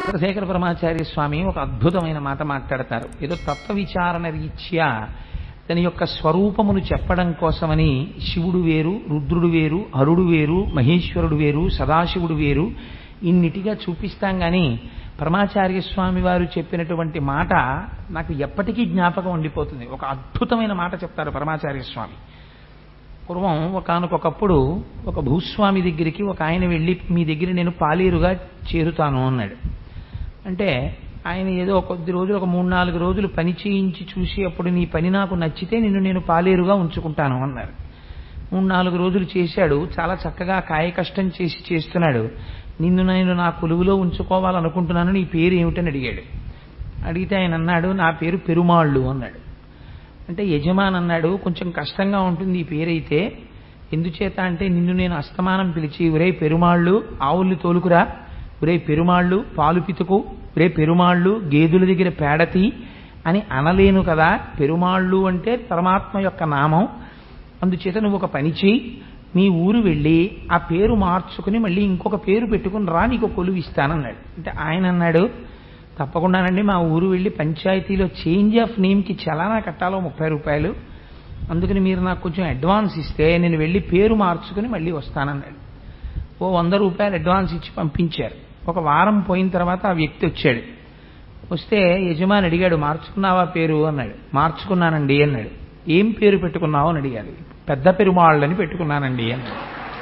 చంద్రశేఖర పరమాచార్య స్వామి ఒక అద్భుతమైన మాట మాట్లాడతారు ఏదో తత్వ విచారణ రీత్యా తన యొక్క స్వరూపమును చెప్పడం కోసమని శివుడు వేరు రుద్రుడు వేరు హరుడు వేరు మహేశ్వరుడు వేరు సదాశివుడు వేరు ఇన్నిటిగా చూపిస్తాం కానీ పరమాచార్య స్వామి వారు చెప్పినటువంటి మాట నాకు ఎప్పటికీ జ్ఞాపకం ఉండిపోతుంది ఒక అద్భుతమైన మాట చెప్తారు పరమాచార్య స్వామి పూర్వం ఒకనకొకప్పుడు ఒక భూస్వామి దగ్గరికి ఒక ఆయన వెళ్ళి మీ దగ్గర నేను పాలేరుగా చేరుతాను అన్నాడు అంటే ఆయన ఏదో కొద్ది రోజులు ఒక మూడు నాలుగు రోజులు పని చేయించి చూసి అప్పుడు నీ పని నాకు నచ్చితే నిన్ను నేను పాలేరుగా ఉంచుకుంటాను అన్నారు మూడు నాలుగు రోజులు చేశాడు చాలా చక్కగా కాయ కష్టం చేసి చేస్తున్నాడు నిన్ను నేను నా కొలువులో ఉంచుకోవాలనుకుంటున్నాను నీ పేరు ఏమిటని అడిగాడు అడిగితే ఆయన అన్నాడు నా పేరు పెరుమాళ్ళు అన్నాడు అంటే యజమాన్ అన్నాడు కొంచెం కష్టంగా ఉంటుంది ఈ పేరైతే ఎందుచేత అంటే నిన్ను నేను అస్తమానం పిలిచి ఒరే పెరుమాళ్ళు ఆవుల్ని తోలుకురా ఒరే పెరుమాళ్ళు పాలు పితుకు ఒరే పెరుమాళ్ళు గేదెల దగ్గర పేడతి అని అనలేను కదా పెరుమాళ్ళు అంటే పరమాత్మ యొక్క నామం అందుచేత నువ్వు ఒక పని చేయి మీ ఊరు వెళ్ళి ఆ పేరు మార్చుకుని మళ్ళీ ఇంకొక పేరు పెట్టుకుని రా నీకు కొలువు ఇస్తానన్నాడు అంటే ఆయన అన్నాడు తప్పకుండానండి మా ఊరు వెళ్ళి పంచాయతీలో చేంజ్ ఆఫ్ నేమ్కి చలానా కట్టాలో ముప్పై రూపాయలు అందుకని మీరు నాకు కొంచెం అడ్వాన్స్ ఇస్తే నేను వెళ్ళి పేరు మార్చుకుని మళ్ళీ వస్తానన్నాడు ఓ వంద రూపాయలు అడ్వాన్స్ ఇచ్చి పంపించారు ఒక వారం పోయిన తర్వాత ఆ వ్యక్తి వచ్చాడు వస్తే యజమాని అడిగాడు మార్చుకున్నావా పేరు అన్నాడు మార్చుకున్నానండి అన్నాడు ఏం పేరు పెట్టుకున్నావు అని అడిగాడు పెద్ద పెరుమాళ్ళని పెట్టుకున్నానండి అన్నాడు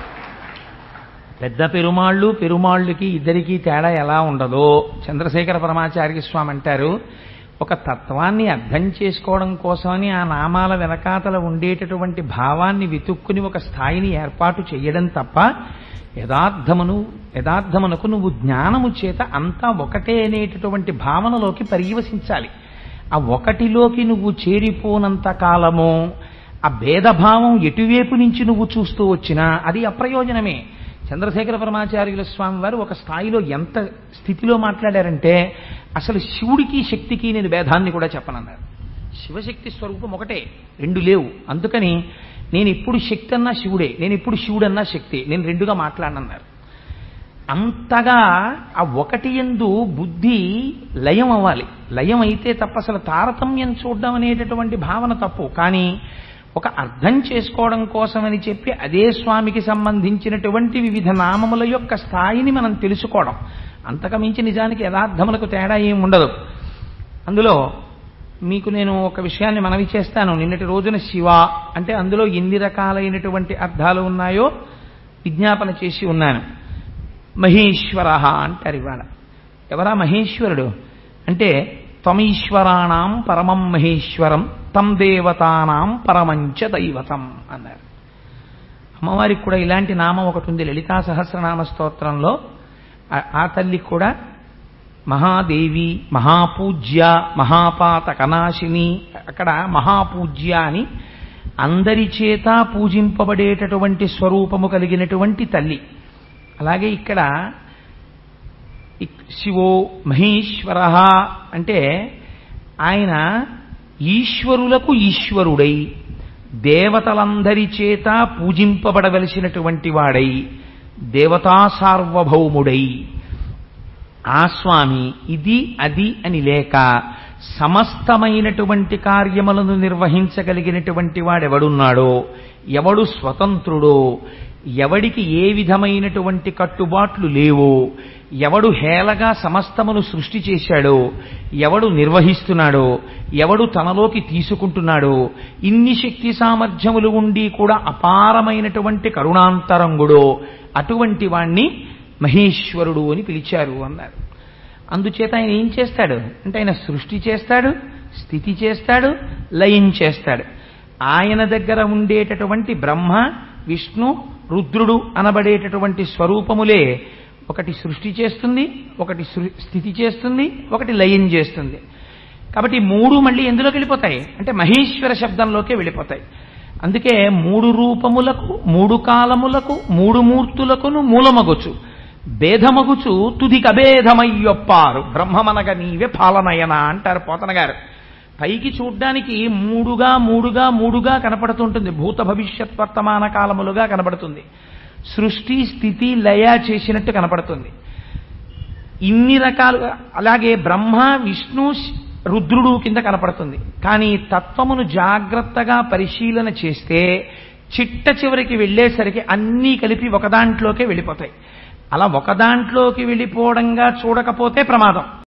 పెద్ద పెరుమాళ్ళు పెరుమాళ్ళుకి ఇద్దరికీ తేడా ఎలా ఉండదో చంద్రశేఖర పరమాచార్య స్వామి అంటారు ఒక తత్వాన్ని అర్థం చేసుకోవడం కోసమని ఆ నామాల వెనకాతల ఉండేటటువంటి భావాన్ని వెతుక్కుని ఒక స్థాయిని ఏర్పాటు చేయడం తప్ప యథార్థమును యథార్థమునకు నువ్వు జ్ఞానము చేత అంతా ఒకటే అనేటటువంటి భావనలోకి పర్యవసించాలి ఆ ఒకటిలోకి నువ్వు చేరిపోనంత కాలము ఆ భేదభావం ఎటువైపు నుంచి నువ్వు చూస్తూ వచ్చినా అది అప్రయోజనమే చంద్రశేఖర పరమాచార్యుల స్వామి వారు ఒక స్థాయిలో ఎంత స్థితిలో మాట్లాడారంటే అసలు శివుడికి శక్తికి నేను భేదాన్ని కూడా చెప్పనన్నారు శివశక్తి స్వరూపం ఒకటే రెండు లేవు అందుకని నేను ఇప్పుడు శక్తి అన్నా శివుడే నేను ఇప్పుడు శివుడన్నా శక్తి నేను రెండుగా మాట్లాడనన్నారు అంతగా ఆ ఒకటి ఎందు బుద్ధి లయం అవ్వాలి లయం అయితే తప్ప అసలు తారతమ్యం చూడడం అనేటటువంటి భావన తప్పు కానీ ఒక అర్థం చేసుకోవడం కోసమని చెప్పి అదే స్వామికి సంబంధించినటువంటి వివిధ నామముల యొక్క స్థాయిని మనం తెలుసుకోవడం అంతకమించి నిజానికి యథార్థములకు తేడా ఏమి ఉండదు అందులో మీకు నేను ఒక విషయాన్ని మనవి చేస్తాను నిన్నటి రోజున శివ అంటే అందులో ఎన్ని రకాలైనటువంటి అర్థాలు ఉన్నాయో విజ్ఞాపన చేసి ఉన్నాను మహేశ్వర అంటారు ఇవాళ ఎవరా మహేశ్వరుడు అంటే త్వమీశ్వరాణం పరమం మహేశ్వరం తం దేవతానాం పరమంచ దైవతం అన్నారు అమ్మవారికి కూడా ఇలాంటి నామం ఒకటి ఉంది లలితా సహస్రనామ స్తోత్రంలో ఆ తల్లి కూడా మహాదేవి మహాపూజ్య మహాపాతకనాశిని అక్కడ మహాపూజ్య అని అందరి చేత పూజింపబడేటటువంటి స్వరూపము కలిగినటువంటి తల్లి అలాగే ఇక్కడ శివో మహేశ్వర అంటే ఆయన ఈశ్వరులకు ఈశ్వరుడై దేవతలందరి చేత పూజింపబడవలసినటువంటి వాడై దేవతా సార్వభౌముడై ఆ స్వామి ఇది అది అని లేక సమస్తమైనటువంటి కార్యములను నిర్వహించగలిగినటువంటి వాడెవడున్నాడో ఎవడు స్వతంత్రుడో ఎవడికి ఏ విధమైనటువంటి కట్టుబాట్లు లేవో ఎవడు హేళగా సమస్తమును సృష్టి చేశాడో ఎవడు నిర్వహిస్తున్నాడో ఎవడు తనలోకి తీసుకుంటున్నాడో ఇన్ని శక్తి సామర్థ్యములు ఉండి కూడా అపారమైనటువంటి కరుణాంతరంగుడో అటువంటి వాణ్ణి మహేశ్వరుడు అని పిలిచారు అన్నారు అందుచేత ఆయన ఏం చేస్తాడు అంటే ఆయన సృష్టి చేస్తాడు స్థితి చేస్తాడు లయం చేస్తాడు ఆయన దగ్గర ఉండేటటువంటి బ్రహ్మ విష్ణు రుద్రుడు అనబడేటటువంటి స్వరూపములే ఒకటి సృష్టి చేస్తుంది ఒకటి స్థితి చేస్తుంది ఒకటి లయం చేస్తుంది కాబట్టి మూడు మళ్ళీ ఎందులోకి వెళ్ళిపోతాయి అంటే మహేశ్వర శబ్దంలోకే వెళ్ళిపోతాయి అందుకే మూడు రూపములకు మూడు కాలములకు మూడు మూర్తులకును మూలమగొచ్చు భేదమగుచు తుదికి అభేదమయ్యొప్పారు బ్రహ్మమనగ నీవే పాలనయన అంటారు పోతన గారు పైకి చూడ్డానికి మూడుగా మూడుగా మూడుగా కనపడుతుంటుంది భూత భవిష్యత్ వర్తమాన కాలములుగా కనపడుతుంది సృష్టి స్థితి లయ చేసినట్టు కనపడుతుంది ఇన్ని రకాలుగా అలాగే బ్రహ్మ విష్ణు రుద్రుడు కింద కనపడుతుంది కానీ తత్వమును జాగ్రత్తగా పరిశీలన చేస్తే చిట్ట చివరికి వెళ్ళేసరికి అన్నీ కలిపి ఒక దాంట్లోకే వెళ్ళిపోతాయి అలా ఒక దాంట్లోకి వెళ్ళిపోవడంగా చూడకపోతే ప్రమాదం